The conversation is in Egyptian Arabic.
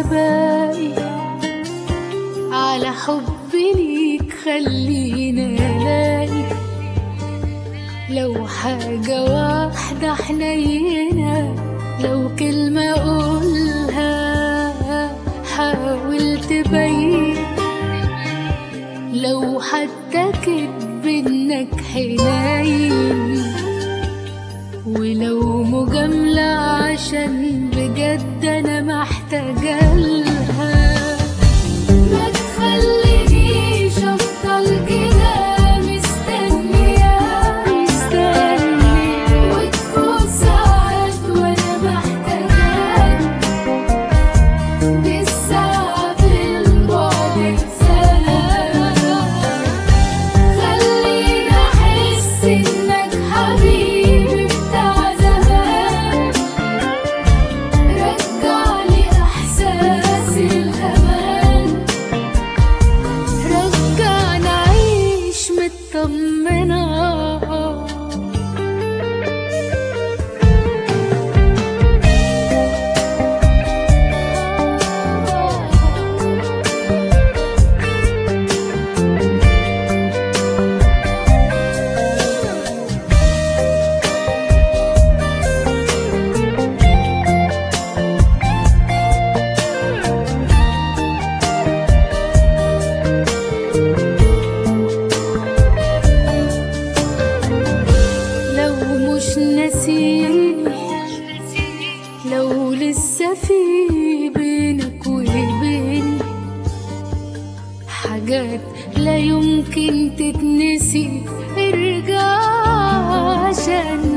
لسه باقي على حبي ليك خلينا الاقي لو حاجة واحدة حنينة لو كلمة أقولها حاول تبين لو حتى كدب إنك حنين ولو مجاملة عشان بجد أنا محتاجة لها ما تخلينيش أفضل كده مستنية مستنية وتفوت ساعات وأنا محتاجاك لسه في البعد سلام خليني أحس إنك حبيبي بتاع زمان رجعلي إحساس الأمان رجعنا أعيش مطمنة لو مش ناسيني لو لسه في بينك وبيني حاجات لا يمكن تتنسي ارجع عشان